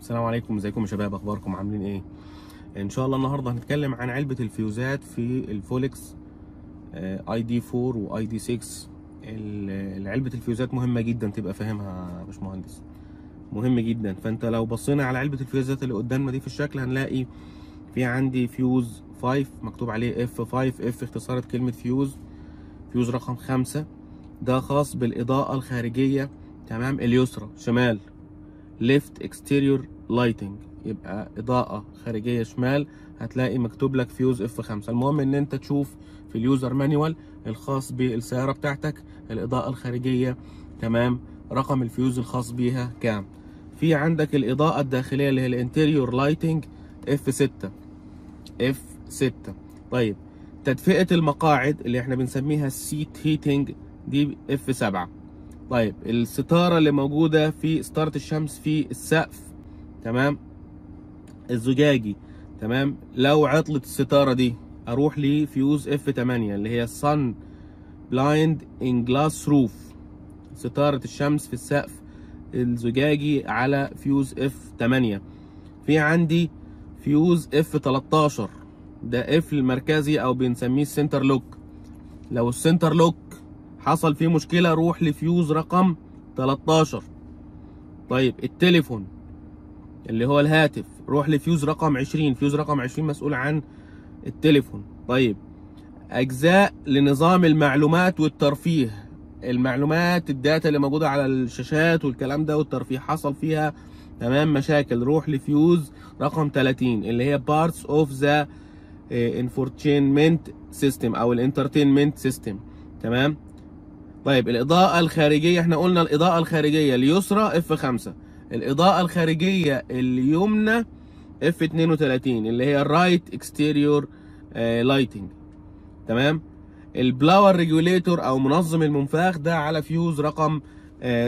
السلام عليكم ازيكم يا شباب اخباركم عاملين ايه ان شاء الله النهارده هنتكلم عن علبه الفيوزات في الفولكس اي دي 4 واي دي 6 ال- علبه الفيوزات مهمه جدا تبقى فاهمها يا باشمهندس مهم جدا فانت لو بصينا على علبه الفيوزات اللي قدامنا دي في الشكل هنلاقي في عندي فيوز 5 مكتوب عليه اف 5 اف اختصارة كلمه فيوز فيوز رقم 5 ده خاص بالاضاءه الخارجيه تمام اليسرى شمال ليفت اكستيريور لايتنج يبقى اضاءه خارجيه شمال هتلاقي مكتوب لك فيوز اف 5 المهم ان انت تشوف في اليوزر مانيوال الخاص بالسياره بتاعتك الاضاءه الخارجيه تمام رقم الفيوز الخاص بيها كام في عندك الاضاءه الداخليه اللي هي الانتيريور لايتنج اف 6 اف 6 طيب تدفئه المقاعد اللي احنا بنسميها السيت هيتنج دي اف 7 طيب الستاره اللي موجوده في ستاره الشمس في السقف تمام الزجاجي تمام لو عطلت الستاره دي اروح لفيوز اف 8 اللي هي صن بلايند ان جلاس روف ستاره الشمس في السقف الزجاجي على فيوز اف 8 في عندي فيوز اف 13 ده اف المركزي او بنسميه السنتر لوك لو السنتر لوك حصل فيه مشكلة روح لفيوز رقم 13 طيب التليفون اللي هو الهاتف روح لفيوز رقم 20 فيوز رقم 20 مسؤول عن التليفون طيب أجزاء لنظام المعلومات والترفيه المعلومات الداتا اللي موجودة على الشاشات والكلام ده والترفيه حصل فيها تمام مشاكل روح لفيوز رقم 30 اللي هي parts of the انفورتينمنت سيستم او الانترتينمنت سيستم تمام طيب الاضاءه الخارجيه احنا قلنا الاضاءه الخارجيه اليسرى اف 5 الاضاءه الخارجيه اليمنى اف 32 اللي هي الرايت اكستيريور لايتنج تمام البلاور ريجوليتور او منظم المنفاخ ده على فيوز رقم آه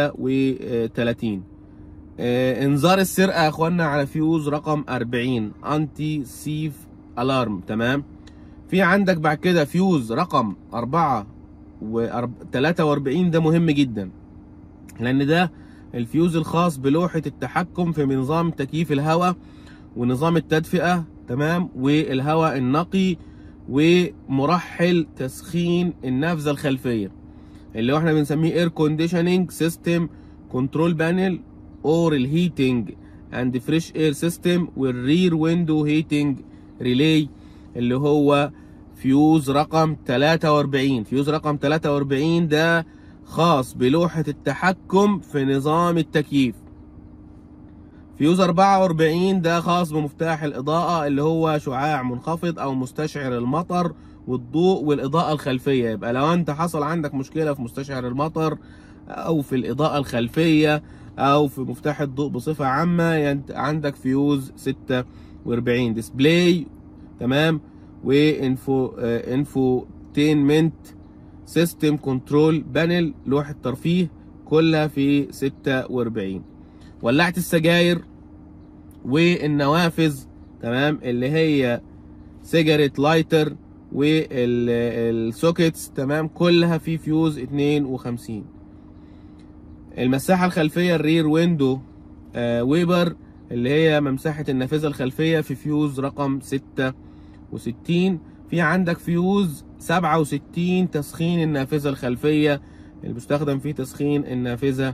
36 آه انذار السرقه يا اخوانا على فيوز رقم 40 انتي سيف الارم تمام في عندك بعد كده فيوز رقم 4 و 43 ده مهم جدا لان ده الفيوز الخاص بلوحة التحكم في نظام تكييف الهواء ونظام التدفئة تمام والهواء النقي ومرحل تسخين النافذة الخلفية اللي هو احنا بنسميه اير كونديشننج سيستم كنترول بانل اور الهيتنج اند فريش اير سيستم والرير ويندو هيتنج ريلي اللي هو فيوز رقم 43 فيوز رقم 43 ده خاص بلوحة التحكم في نظام التكييف فيوز 44 ده خاص بمفتاح الإضاءة اللي هو شعاع منخفض أو مستشعر المطر والضوء والإضاءة الخلفية يبقى لو أنت حصل عندك مشكلة في مستشعر المطر أو في الإضاءة الخلفية أو في مفتاح الضوء بصفة عامة عندك فيوز 46 ديسبلاي تمام وانفو آه انفوتينمنت سيستم كنترول بانل لوحة ترفيه كلها في 46 ولعت السجاير والنوافذ تمام اللي هي سيجاريت لايتر والسوكيتس تمام كلها في فيوز 52 المساحة الخلفية الرير ويندو آه ويبر اللي هي ممسحة النافذة الخلفية في فيوز رقم 66 في عندك فيوز 67 تسخين النافذة الخلفية اللي بيستخدم فيه تسخين النافذة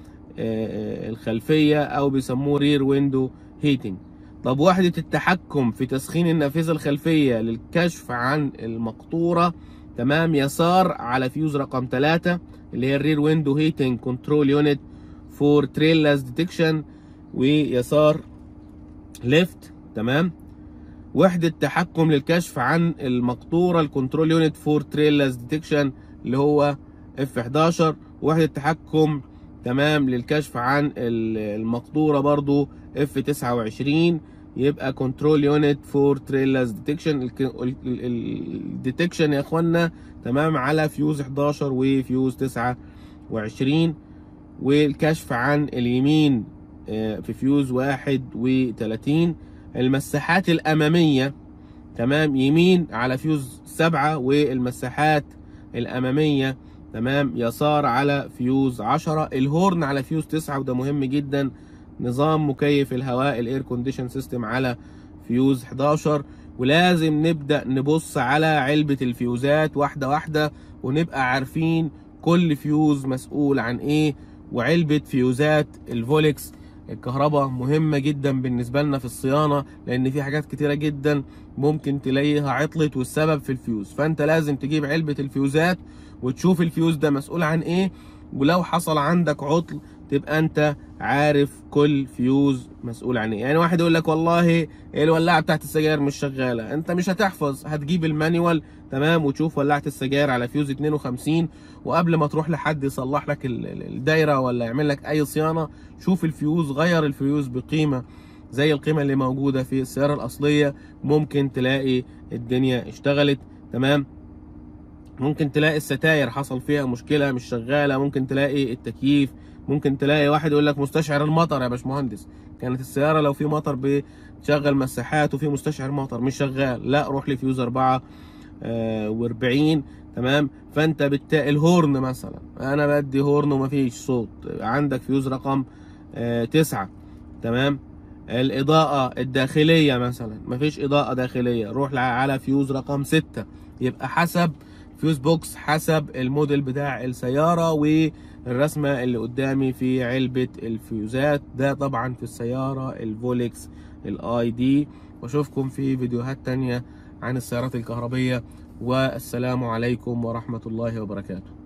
الخلفية أو بيسموه رير ويندو هيتنج طب وحدة التحكم في تسخين النافذة الخلفية للكشف عن المقطورة تمام يسار على فيوز رقم 3 اللي هي الرير ويندو هيتنج كنترول يونت فور تريلاس ديتكشن ويسار ليفت تمام وحدة تحكم للكشف عن المقطورة الكنترول يونت فور تريلاس ديتكشن اللي هو اف 11 وحدة تحكم تمام للكشف عن المقطورة برضو اف 29 يبقى كنترول يونت فور تريلاس ديتكشن الديتكشن يا اخوانا تمام على فيوز 11 وفيوز 29 والكشف عن اليمين في فيوز 31 المساحات الأمامية تمام يمين على فيوز 7 والمساحات الأمامية تمام يسار على فيوز 10 الهورن على فيوز 9 وده مهم جدا نظام مكيف الهواء الاير كونديشن سيستم على فيوز 11 ولازم نبدا نبص على علبه الفيوزات واحده واحده ونبقى عارفين كل فيوز مسؤول عن ايه وعلبه فيوزات الفولكس الكهرباء مهمة جدا بالنسبة لنا في الصيانة لأن في حاجات كتيرة جدا ممكن تلاقيها عطلت والسبب في الفيوز فأنت لازم تجيب علبة الفيوزات وتشوف الفيوز ده مسؤول عن إيه ولو حصل عندك عطل تبقى أنت عارف كل فيوز مسؤول عن إيه يعني واحد يقول لك والله الولاعة بتاعت السجاير مش شغالة أنت مش هتحفظ هتجيب المانيوال تمام وتشوف ولاعة السجاير على فيوز 52 وقبل ما تروح لحد يصلح لك الدايرة ولا يعمل لك أي صيانة شوف الفيوز غير الفيوز بقيمة زي القيمة اللي موجودة في السيارة الأصلية ممكن تلاقي الدنيا اشتغلت تمام ممكن تلاقي الستاير حصل فيها مشكلة مش شغالة ممكن تلاقي التكييف ممكن تلاقي واحد يقول لك مستشعر المطر يا باشمهندس كانت السيارة لو في مطر بتشغل مساحات وفي مستشعر مطر مش شغال لا روح لفيوز 4 و40 تمام فانت بالتالي الهورن مثلا انا بدي هورن ومفيش صوت عندك فيوز رقم آه تسعة تمام الإضاءة الداخلية مثلا مفيش إضاءة داخلية روح على فيوز رقم ستة يبقى حسب فيوز بوكس حسب الموديل بتاع السيارة والرسمة اللي قدامي في علبة الفيوزات ده طبعا في السيارة الفولكس الاي دي واشوفكم في فيديوهات تانية عن السيارات الكهربية والسلام عليكم ورحمة الله وبركاته